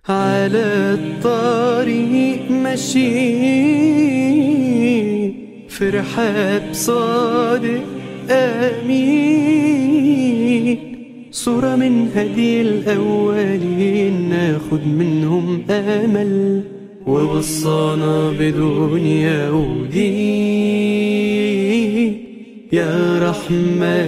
على الطريق ماشي في رحاب صادق أمين صورة من هدي الأولين ناخد منهم أمل ووصانا بدنيا ودين يا رحمة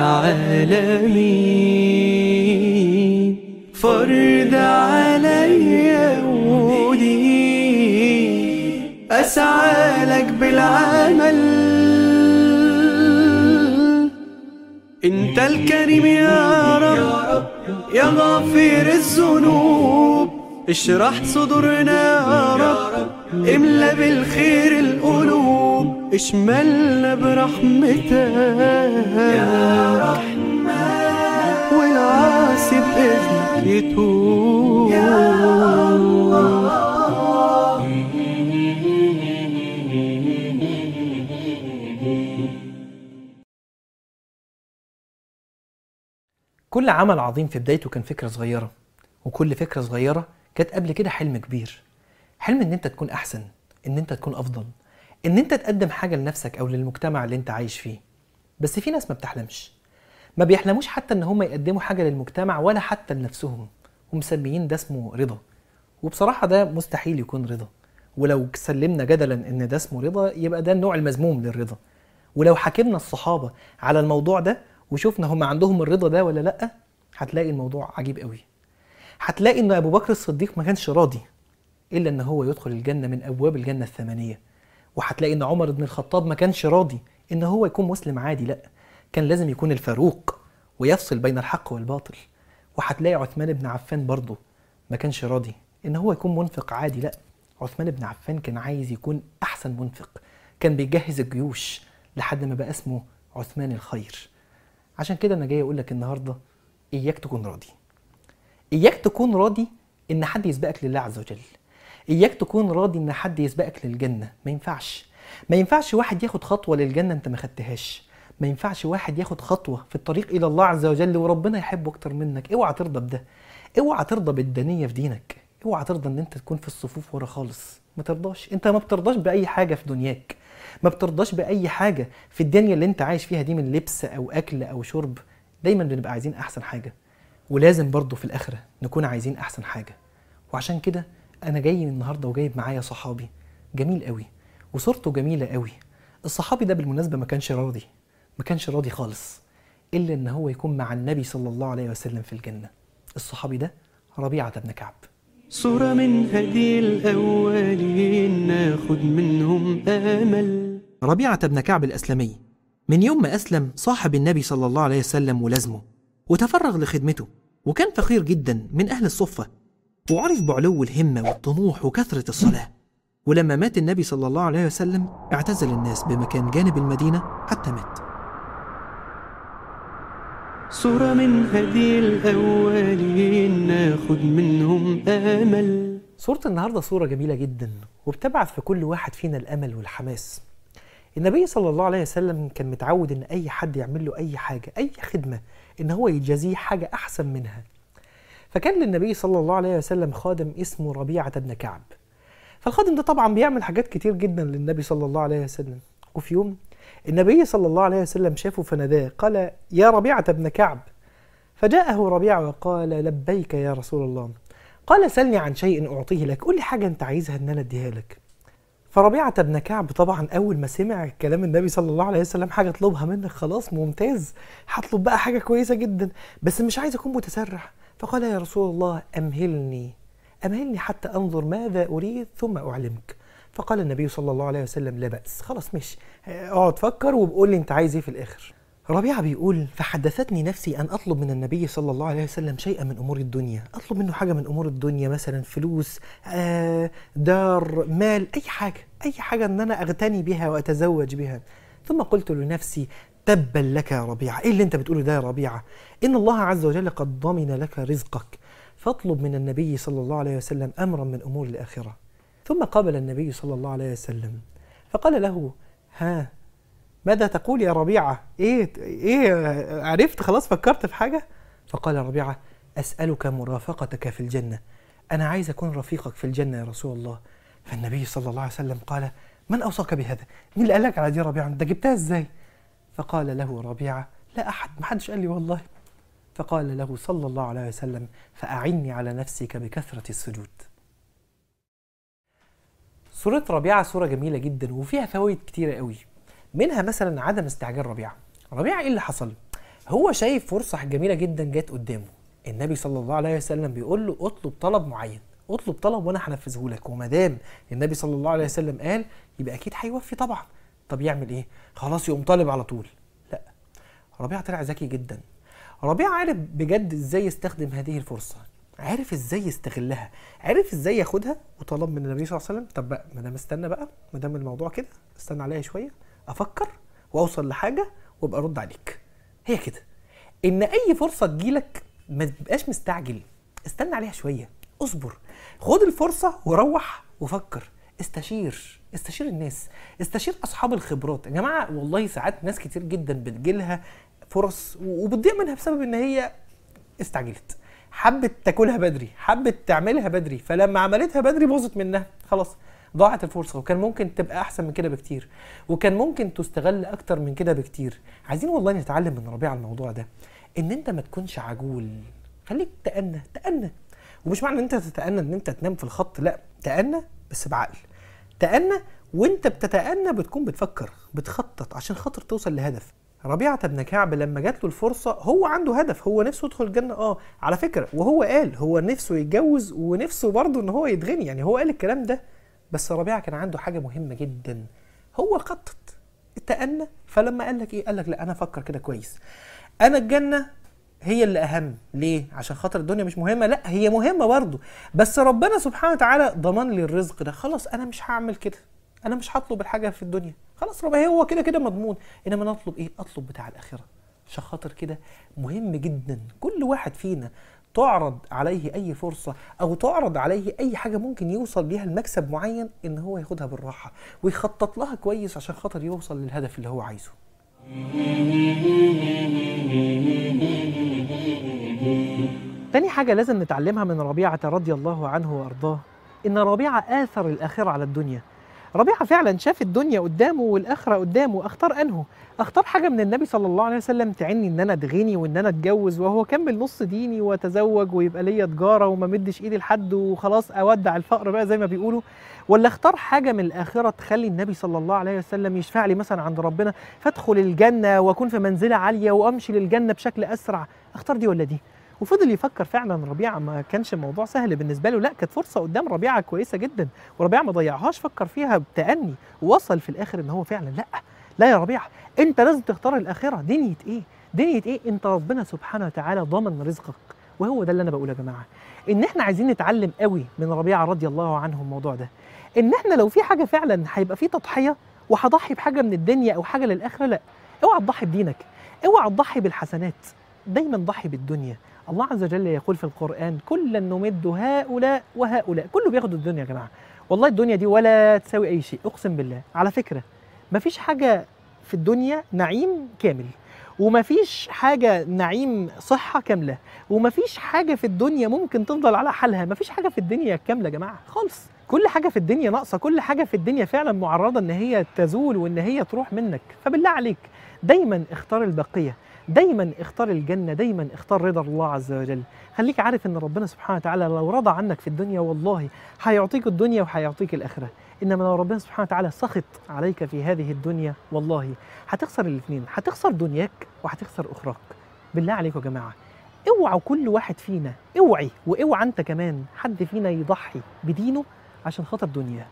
للعالمين فرد عليا ودي أسعى لك بالعمل انت الكريم يا رب يا غافر الذنوب اشرح صدورنا يا رب املا بالخير القلوب اشملنا برحمتك يا رحمن والعاصي باذنك يتوب يا الله كل عمل عظيم في بدايته كان فكرة صغيرة وكل فكرة صغيرة كانت قبل كده حلم كبير حلم ان انت تكون احسن ان انت تكون افضل ان انت تقدم حاجة لنفسك او للمجتمع اللي انت عايش فيه بس في ناس ما بتحلمش ما بيحلموش حتى ان هم يقدموا حاجة للمجتمع ولا حتى لنفسهم ومسميين ده اسمه رضا وبصراحة ده مستحيل يكون رضا ولو سلمنا جدلا ان ده اسمه رضا يبقى ده النوع المذموم للرضا ولو حكمنا الصحابة على الموضوع ده وشفنا هم عندهم الرضا ده ولا لا هتلاقي الموضوع عجيب قوي هتلاقي ان ابو بكر الصديق ما كانش راضي الا ان هو يدخل الجنه من ابواب الجنه الثمانيه وهتلاقي ان عمر بن الخطاب ما كانش راضي ان هو يكون مسلم عادي لا كان لازم يكون الفاروق ويفصل بين الحق والباطل وهتلاقي عثمان بن عفان برضه ما كانش راضي ان هو يكون منفق عادي لا عثمان بن عفان كان عايز يكون احسن منفق كان بيجهز الجيوش لحد ما بقى اسمه عثمان الخير عشان كده انا جاي اقول لك النهارده اياك تكون راضي اياك تكون راضي ان حد يسبقك لله عز وجل اياك تكون راضي ان حد يسبقك للجنه ما ينفعش ما ينفعش واحد ياخد خطوه للجنه انت ما خدتهاش ما ينفعش واحد ياخد خطوه في الطريق الى الله عز وجل وربنا يحبه اكتر منك اوعى ترضى بده اوعى ترضى بالدنيه في دينك اوعى ترضى ان انت تكون في الصفوف ورا خالص ما ترضاش انت ما بترضاش باي حاجه في دنياك ما بترضاش باي حاجه في الدنيا اللي انت عايش فيها دي من لبس او اكل او شرب دايما بنبقى عايزين احسن حاجه ولازم برضه في الاخره نكون عايزين احسن حاجه وعشان كده انا جاي النهارده وجايب معايا صحابي جميل قوي وصورته جميله قوي الصحابي ده بالمناسبه ما كانش راضي ما كانش راضي خالص الا ان هو يكون مع النبي صلى الله عليه وسلم في الجنه الصحابي ده ربيعه بن كعب صورة من هدي الأولين ناخد منهم أمل ربيعة بن كعب الأسلمي من يوم ما أسلم صاحب النبي صلى الله عليه وسلم ولازمه وتفرغ لخدمته وكان فقير جدا من أهل الصفة وعرف بعلو الهمة والطموح وكثرة الصلاة ولما مات النبي صلى الله عليه وسلم اعتزل الناس بمكان جانب المدينة حتى مات صورة من هدي الأولين ناخد منهم أمل صورة النهاردة صورة جميلة جدا وبتبعث في كل واحد فينا الأمل والحماس النبي صلى الله عليه وسلم كان متعود ان اي حد يعمل له اي حاجه اي خدمه ان هو يجازيه حاجه احسن منها فكان للنبي صلى الله عليه وسلم خادم اسمه ربيعه بن كعب فالخادم ده طبعا بيعمل حاجات كتير جدا للنبي صلى الله عليه وسلم وفي يوم النبي صلى الله عليه وسلم شافه فناداه قال يا ربيعه بن كعب فجاءه ربيعه وقال لبيك يا رسول الله قال سلني عن شيء اعطيه لك قول لي حاجه انت عايزها ان انا اديها لك فربيعة بن كعب طبعا أول ما سمع كلام النبي صلى الله عليه وسلم حاجة اطلبها منك خلاص ممتاز هطلب بقى حاجة كويسة جدا بس مش عايز أكون متسرع فقال يا رسول الله أمهلني أمهلني حتى أنظر ماذا أريد ثم أعلمك فقال النبي صلى الله عليه وسلم لا بأس خلاص مش اقعد فكر وبقول لي أنت عايز إيه في الآخر ربيعة بيقول فحدثتني نفسي أن أطلب من النبي صلى الله عليه وسلم شيئا من أمور الدنيا أطلب منه حاجة من أمور الدنيا مثلا فلوس آه دار مال أي حاجة أي حاجة أن أنا أغتني بها وأتزوج بها ثم قلت لنفسي تبا لك يا ربيعة إيه اللي أنت بتقوله ده يا ربيعة إن الله عز وجل قد ضمن لك رزقك فاطلب من النبي صلى الله عليه وسلم أمرا من أمور الآخرة ثم قابل النبي صلى الله عليه وسلم فقال له ها ماذا تقول يا ربيعة إيه إيه عرفت خلاص فكرت في حاجة فقال ربيعة أسألك مرافقتك في الجنة انا عايز اكون رفيقك في الجنه يا رسول الله فالنبي صلى الله عليه وسلم قال من اوصاك بهذا مين اللي قال لك على دي يا ربيعه انت جبتها ازاي فقال له ربيعه لا احد ما حدش قال لي والله فقال له صلى الله عليه وسلم فاعني على نفسك بكثره السجود سورة ربيعة سورة جميلة جدا وفيها فوائد كتيرة قوي منها مثلا عدم استعجال ربيعة ربيعة ايه اللي حصل هو شايف فرصة جميلة جدا جت قدامه النبي صلى الله عليه وسلم بيقول له اطلب طلب معين اطلب طلب وانا هنفذه لك وما دام النبي صلى الله عليه وسلم قال يبقى اكيد هيوفي طبعا طب يعمل ايه خلاص يقوم طالب على طول لا ربيعة طلع ذكي جدا ربيعة عارف بجد ازاي يستخدم هذه الفرصة عارف ازاي يستغلها عارف ازاي ياخدها وطلب من النبي صلى الله عليه وسلم طب بقى ما دام استنى بقى ما دام الموضوع كده استنى عليا شويه افكر واوصل لحاجه وابقى ارد عليك هي كده ان اي فرصه تجيلك ما تبقاش مستعجل استنى عليها شويه اصبر خد الفرصه وروح وفكر استشير استشير الناس استشير اصحاب الخبرات يا جماعه والله ساعات ناس كتير جدا بتجيلها فرص وبتضيع منها بسبب ان هي استعجلت حبت تاكلها بدري حبت تعملها بدري فلما عملتها بدري باظت منها خلاص ضاعت الفرصه وكان ممكن تبقى احسن من كده بكتير وكان ممكن تستغل اكتر من كده بكتير عايزين والله نتعلم من ربيع الموضوع ده ان انت ما تكونش عجول خليك تأنى تأنى ومش معنى ان انت تتأنى ان انت تنام في الخط لا تأنى بس بعقل تأنى وانت بتتأنى بتكون بتفكر بتخطط عشان خاطر توصل لهدف ربيعة بن كعب لما جات له الفرصة هو عنده هدف هو نفسه يدخل الجنة اه على فكرة وهو قال هو نفسه يتجوز ونفسه برضه ان هو يتغني يعني هو قال الكلام ده بس ربيعة كان عنده حاجة مهمة جدا هو خطط اتأنى فلما قال لك ايه قال لك لا انا افكر كده كويس انا الجنة هي اللي اهم ليه عشان خاطر الدنيا مش مهمه لا هي مهمه برضه بس ربنا سبحانه وتعالى ضمن لي الرزق ده خلاص انا مش هعمل كده انا مش هطلب الحاجه في الدنيا خلاص ربنا هو كده كده مضمون انما نطلب ايه اطلب بتاع الاخره عشان خاطر كده مهم جدا كل واحد فينا تعرض عليه اي فرصه او تعرض عليه اي حاجه ممكن يوصل بيها لمكسب معين ان هو ياخدها بالراحه ويخطط لها كويس عشان خاطر يوصل للهدف اللي هو عايزه تاني حاجة لازم نتعلمها من ربيعة رضي الله عنه وأرضاه إن ربيعة آثر الآخرة على الدنيا ربيعة فعلا شاف الدنيا قدامه والآخرة قدامه أختار أنه أختار حاجة من النبي صلى الله عليه وسلم تعني إن أنا أتغني وإن أنا أتجوز وهو كمل نص ديني وأتزوج ويبقى ليا تجارة وما مدش إيدي لحد وخلاص أودع الفقر بقى زي ما بيقولوا ولا اختار حاجة من الآخرة تخلي النبي صلى الله عليه وسلم يشفع لي مثلا عند ربنا فادخل الجنة وأكون في منزلة عالية وأمشي للجنة بشكل أسرع اختار دي ولا دي وفضل يفكر فعلا ربيعه ما كانش الموضوع سهل بالنسبه له لا كانت فرصه قدام ربيعه كويسه جدا وربيعه ما ضيعهاش فكر فيها بتأني ووصل في الاخر ان هو فعلا لا لا يا ربيعه انت لازم تختار الاخره دنيا ايه دنيا ايه انت ربنا سبحانه وتعالى ضمن رزقك وهو ده اللي انا بقوله يا جماعه ان احنا عايزين نتعلم قوي من ربيعه رضي الله عنه الموضوع ده ان احنا لو في حاجه فعلا هيبقى في تضحيه وهضحي بحاجه من الدنيا او حاجه للاخره لا اوعى تضحي بدينك اوعى تضحي بالحسنات دايما ضحي بالدنيا الله عز وجل يقول في القرآن كلا نمد هؤلاء وهؤلاء كله بياخد الدنيا يا جماعة والله الدنيا دي ولا تساوي أي شيء أقسم بالله على فكرة مفيش حاجة في الدنيا نعيم كامل ومفيش حاجة نعيم صحة كاملة ومفيش حاجة في الدنيا ممكن تفضل على حالها مفيش حاجة في الدنيا كاملة يا جماعة خالص كل حاجة في الدنيا ناقصة كل حاجة في الدنيا فعلا معرضة ان هي تزول وان هي تروح منك فبالله عليك دايما اختار البقية دايما اختار الجنة دايما اختار رضا الله عز وجل خليك عارف ان ربنا سبحانه وتعالى لو رضى عنك في الدنيا والله هيعطيك الدنيا وهيعطيك الآخرة إنما لو ربنا سبحانه وتعالى سخط عليك في هذه الدنيا والله هتخسر الاثنين هتخسر دنياك وهتخسر أخراك بالله عليكم يا جماعة اوعوا كل واحد فينا اوعي واوعى انت كمان حد فينا يضحي بدينه عشان خاطر دنياه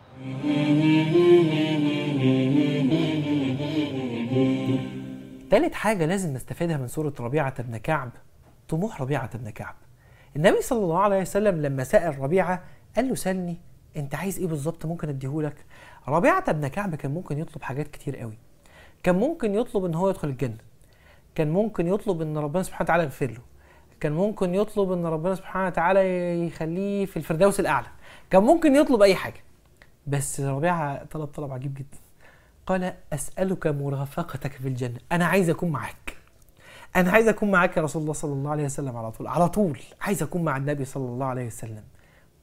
تالت حاجة لازم نستفيدها من سورة ربيعة بن كعب طموح ربيعة بن كعب النبي صلى الله عليه وسلم لما سأل ربيعة قال له سألني انت عايز ايه بالظبط ممكن اديهولك ربيعة بن كعب كان ممكن يطلب حاجات كتير قوي كان ممكن يطلب ان هو يدخل الجنة كان ممكن يطلب ان ربنا سبحانه وتعالى يغفر له كان ممكن يطلب ان ربنا سبحانه وتعالى يخليه في الفردوس الاعلى كان ممكن يطلب اي حاجة بس ربيعة طلب طلب عجيب جدا قال أسألك مرافقتك في الجنة أنا عايز أكون معاك أنا عايز أكون معاك يا رسول الله صلى الله عليه وسلم على طول على طول عايز أكون مع النبي صلى الله عليه وسلم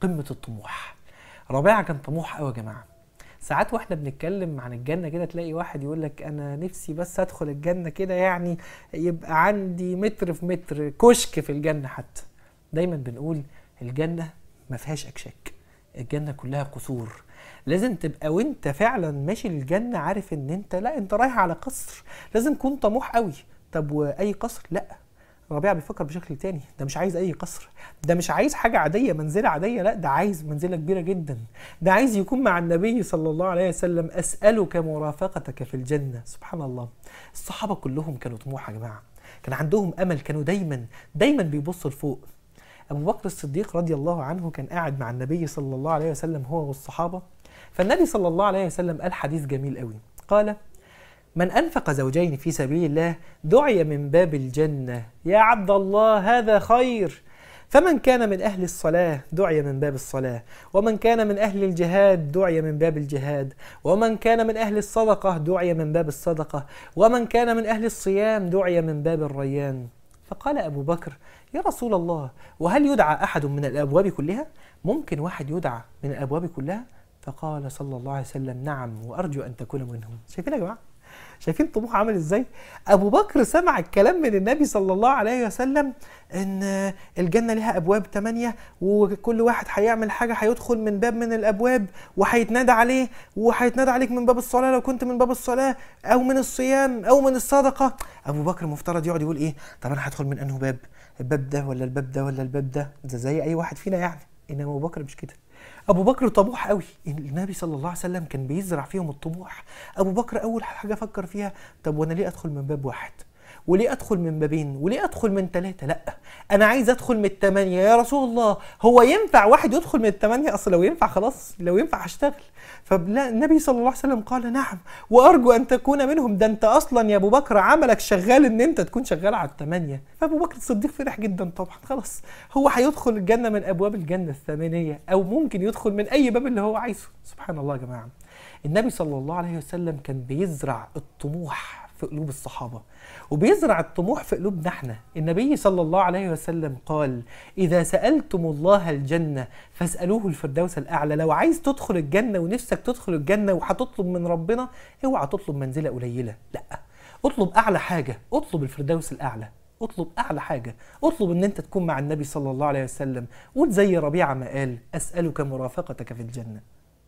قمه الطموح ربيعه كان طموح قوي يا جماعه ساعات واحنا بنتكلم عن الجنه كده تلاقي واحد يقول لك انا نفسي بس ادخل الجنه كده يعني يبقى عندي متر في متر كشك في الجنه حتى دايما بنقول الجنه ما فيهاش اكشاك الجنه كلها قصور لازم تبقى وانت فعلا ماشي للجنه عارف ان انت لا انت رايح على قصر لازم تكون طموح قوي طب واي قصر لا ربيع بيفكر بشكل تاني ده مش عايز اي قصر ده مش عايز حاجه عاديه منزله عاديه لا ده عايز منزله كبيره جدا ده عايز يكون مع النبي صلى الله عليه وسلم اسالك مرافقتك في الجنه سبحان الله الصحابه كلهم كانوا طموح يا جماعه كان عندهم امل كانوا دايما دايما بيبصوا لفوق ابو بكر الصديق رضي الله عنه كان قاعد مع النبي صلى الله عليه وسلم هو والصحابه فالنبي صلى الله عليه وسلم قال حديث جميل قوي قال من أنفق زوجين في سبيل الله دعي من باب الجنة يا عبد الله هذا خير فمن كان من أهل الصلاة دعي من باب الصلاة ومن كان من أهل الجهاد دعي من باب الجهاد ومن كان من أهل الصدقة دعي من باب الصدقة ومن كان من أهل الصيام دعي من باب الريان فقال أبو بكر يا رسول الله وهل يدعى أحد من الأبواب كلها؟ ممكن واحد يدعى من الأبواب كلها؟ فقال صلى الله عليه وسلم نعم وأرجو أن تكون منهم شايفين يا جماعة؟ شايفين الطموح عامل ازاي ابو بكر سمع الكلام من النبي صلى الله عليه وسلم ان الجنه لها ابواب ثمانيه وكل واحد هيعمل حاجه هيدخل من باب من الابواب وهيتنادى عليه وهيتنادى عليك من باب الصلاه لو كنت من باب الصلاه او من الصيام او من الصدقه ابو بكر مفترض يقعد يقول ايه طب انا هدخل من انه باب الباب ده ولا الباب ده ولا الباب ده ده زي اي واحد فينا يعني انما ابو بكر مش كده ابو بكر طموح قوي النبي صلى الله عليه وسلم كان بيزرع فيهم الطموح ابو بكر اول حاجه فكر فيها طب وانا ليه ادخل من باب واحد وليه ادخل من بابين وليه ادخل من ثلاثه لا انا عايز ادخل من الثمانيه يا رسول الله هو ينفع واحد يدخل من الثمانيه اصل لو ينفع خلاص لو ينفع هشتغل فلا النبي صلى الله عليه وسلم قال نعم وارجو ان تكون منهم ده انت اصلا يا ابو بكر عملك شغال ان انت تكون شغال على الثمانيه فابو بكر الصديق فرح جدا طبعا خلاص هو هيدخل الجنه من ابواب الجنه الثمانيه او ممكن يدخل من اي باب اللي هو عايزه سبحان الله يا جماعه النبي صلى الله عليه وسلم كان بيزرع الطموح في قلوب الصحابه وبيزرع الطموح في قلوبنا احنا النبي صلى الله عليه وسلم قال اذا سالتم الله الجنه فاسالوه الفردوس الاعلى لو عايز تدخل الجنه ونفسك تدخل الجنه وهتطلب من ربنا اوعى تطلب منزله قليله لا اطلب اعلى حاجه اطلب الفردوس الاعلى اطلب اعلى حاجه اطلب ان انت تكون مع النبي صلى الله عليه وسلم قول زي ربيعه ما قال اسالك مرافقتك في الجنه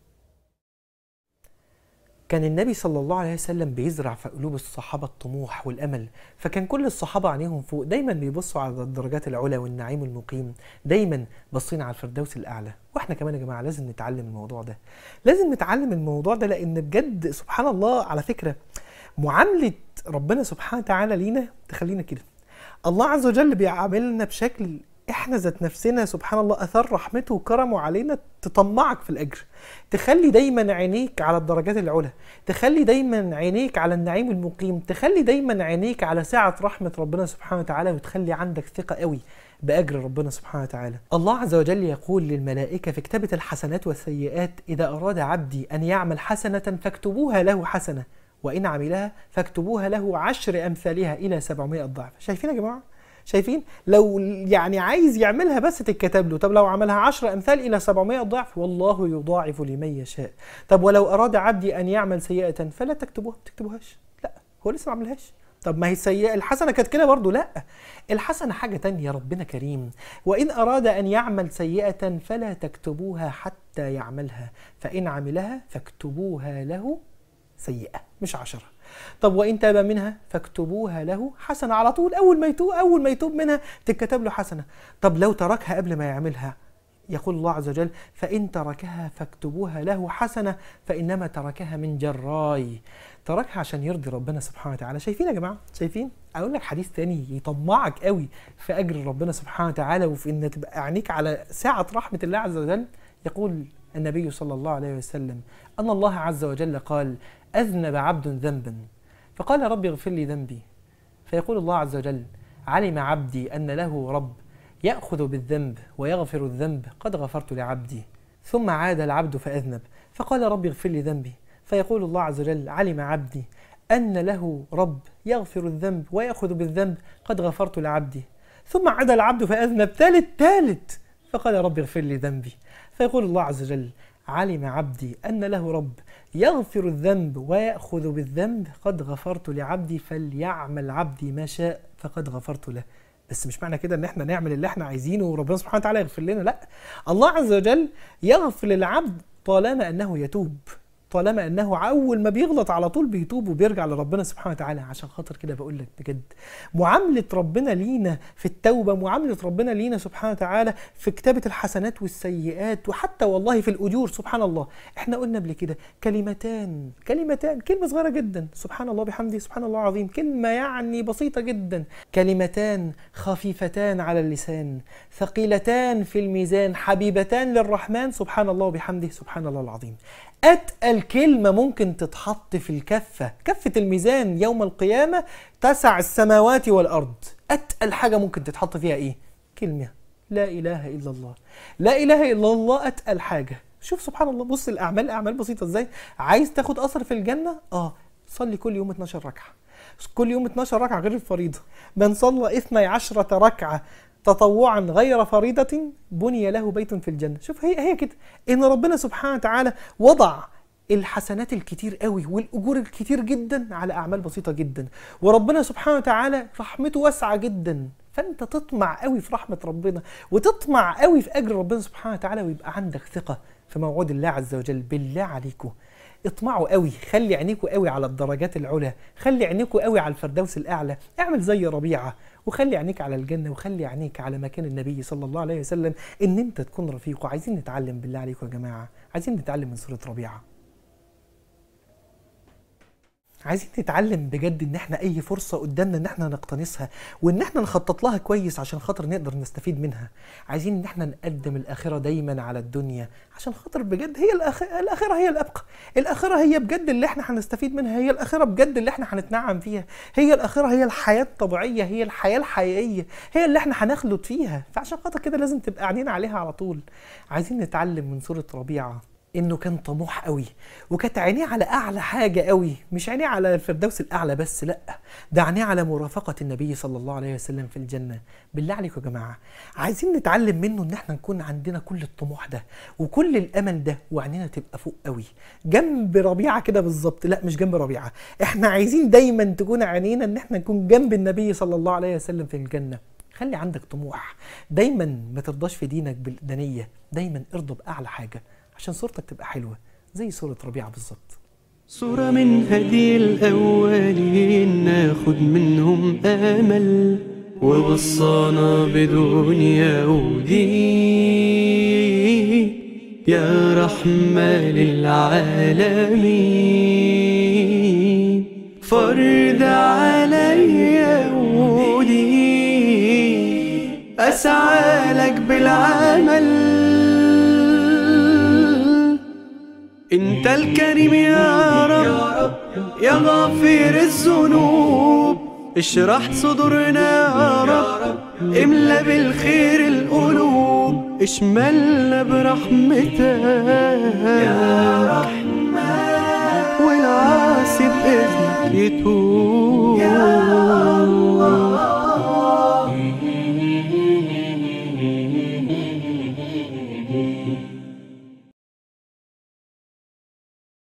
كان النبي صلى الله عليه وسلم بيزرع في قلوب الصحابة الطموح والأمل فكان كل الصحابة عينيهم فوق دايما بيبصوا على الدرجات العلى والنعيم المقيم دايما باصين على الفردوس الأعلى واحنا كمان يا جماعة لازم نتعلم الموضوع ده لازم نتعلم الموضوع ده لأن بجد سبحان الله على فكرة معاملة ربنا سبحانه وتعالى لينا تخلينا كده الله عز وجل بيعاملنا بشكل احنا ذات نفسنا سبحان الله اثار رحمته وكرمه علينا تطمعك في الاجر تخلي دايما عينيك على الدرجات العلى تخلي دايما عينيك على النعيم المقيم تخلي دايما عينيك على سعه رحمه ربنا سبحانه وتعالى وتخلي عندك ثقه قوي باجر ربنا سبحانه وتعالى الله عز وجل يقول للملائكه في كتابه الحسنات والسيئات اذا اراد عبدي ان يعمل حسنه فاكتبوها له حسنه وان عملها فاكتبوها له عشر امثالها الى 700 ضعف شايفين يا جماعه شايفين لو يعني عايز يعملها بس تتكتب له طب لو عملها 10 امثال الى 700 ضعف والله يضاعف لمن يشاء طب ولو اراد عبدي ان يعمل سيئه فلا تكتبوها ما تكتبوهاش لا هو لسه ما عملهاش طب ما هي السيئة الحسنة كانت كده برضه لا الحسنة حاجة تانية ربنا كريم وإن أراد أن يعمل سيئة فلا تكتبوها حتى يعملها فإن عملها فاكتبوها له سيئة مش عشرة طب وإن تاب منها فاكتبوها له حسنة على طول أول ما يتوب أول ما يتوب منها تتكتب له حسنة طب لو تركها قبل ما يعملها يقول الله عز وجل فإن تركها فاكتبوها له حسنة فإنما تركها من جراي تركها عشان يرضي ربنا سبحانه وتعالى شايفين يا جماعة شايفين أقول لك حديث تاني يطمعك قوي في أجر ربنا سبحانه وتعالى وفي إن تبقى عينيك على سعة رحمة الله عز وجل يقول النبي صلى الله عليه وسلم أن الله عز وجل قال أذنب عبد ذنبا فقال ربي اغفر لي ذنبي فيقول الله عز وجل علم عبدي أن له رب يأخذ بالذنب ويغفر الذنب قد غفرت لعبدي ثم عاد العبد فأذنب فقال ربي اغفر لي ذنبي فيقول الله عز وجل علم عبدي أن له رب يغفر الذنب ويأخذ بالذنب قد غفرت لعبدي ثم عاد العبد فأذنب ثالث ثالث فقال رب اغفر لي ذنبي فيقول الله عز وجل علم عبدي أن له رب يغفر الذنب ويأخذ بالذنب قد غفرت لعبدي فليعمل عبدي ما شاء فقد غفرت له بس مش معنى كده ان احنا نعمل اللي احنا عايزينه وربنا سبحانه وتعالى يغفر لنا لا الله عز وجل يغفر للعبد طالما انه يتوب طالما انه اول ما بيغلط على طول بيتوب وبيرجع لربنا سبحانه وتعالى عشان خاطر كده بقول لك بجد معامله ربنا لينا في التوبه معامله ربنا لينا سبحانه وتعالى في كتابه الحسنات والسيئات وحتى والله في الاجور سبحان الله احنا قلنا قبل كده كلمتان كلمتان كلمه صغيره جدا سبحان الله بحمده سبحان الله العظيم كلمه يعني بسيطه جدا كلمتان خفيفتان على اللسان ثقيلتان في الميزان حبيبتان للرحمن سبحان الله وبحمده سبحان الله العظيم أتقل كلمة ممكن تتحط في الكفة كفة الميزان يوم القيامة تسع السماوات والأرض أتقل حاجة ممكن تتحط فيها إيه؟ كلمة لا إله إلا الله لا إله إلا الله أتقل حاجة شوف سبحان الله بص الأعمال أعمال بسيطة إزاي عايز تاخد أثر في الجنة آه صلي كل يوم 12 ركعة كل يوم 12 ركعة غير الفريضة من صلى 12 ركعة تطوعا غير فريضة بني له بيت في الجنة شوف هي هي كده إن ربنا سبحانه وتعالى وضع الحسنات الكتير قوي والأجور الكتير جدا على أعمال بسيطة جدا وربنا سبحانه وتعالى رحمته واسعة جدا فأنت تطمع قوي في رحمة ربنا وتطمع قوي في أجر ربنا سبحانه وتعالى ويبقى عندك ثقة في موعود الله عز وجل بالله عليكم اطمعوا قوي خلي عينيكوا قوي على الدرجات العلى خلي عينيكوا قوي على الفردوس الاعلى اعمل زي ربيعه وخلي عينيك على الجنه وخلي عينيك على مكان النبي صلى الله عليه وسلم ان انت تكون رفيقه عايزين نتعلم بالله عليكم يا جماعه عايزين نتعلم من سوره ربيعه عايزين نتعلم بجد ان احنا اي فرصه قدامنا ان احنا نقتنصها وان احنا نخطط لها كويس عشان خاطر نقدر نستفيد منها عايزين ان احنا نقدم الاخره دايما على الدنيا عشان خاطر بجد هي الآخرة, الاخره هي الابقى الاخره هي بجد اللي احنا هنستفيد منها هي الاخره بجد اللي احنا هنتنعم فيها هي الاخره هي الحياه الطبيعيه هي الحياه الحقيقيه هي اللي احنا هنخلد فيها فعشان خاطر كده لازم تبقى عينينا عليها على طول عايزين نتعلم من سوره ربيعه انه كان طموح قوي وكانت عينيه على اعلى حاجه قوي مش عينيه على الفردوس الاعلى بس لا ده عينيه على مرافقه النبي صلى الله عليه وسلم في الجنه بالله عليكم يا جماعه عايزين نتعلم منه ان احنا نكون عندنا كل الطموح ده وكل الامل ده وعينينا تبقى فوق قوي جنب ربيعه كده بالظبط لا مش جنب ربيعه احنا عايزين دايما تكون عينينا ان احنا نكون جنب النبي صلى الله عليه وسلم في الجنه خلي عندك طموح دايما ما ترضاش في دينك بالدنيه دايما ارضى باعلى حاجه عشان صورتك تبقى حلوة زي صورة ربيعة بالظبط صورة من هدي الأولين ناخد منهم أمل ووصانا بدنيا ودين يا رحمة للعالمين فرد عليا ودين أسعى لك بالعمل انت الكريم يا رب يا غافر الذنوب اشرح صدورنا يا رب املا بالخير القلوب اشملنا برحمتك يا رحمن والعاصي باذنك يتوب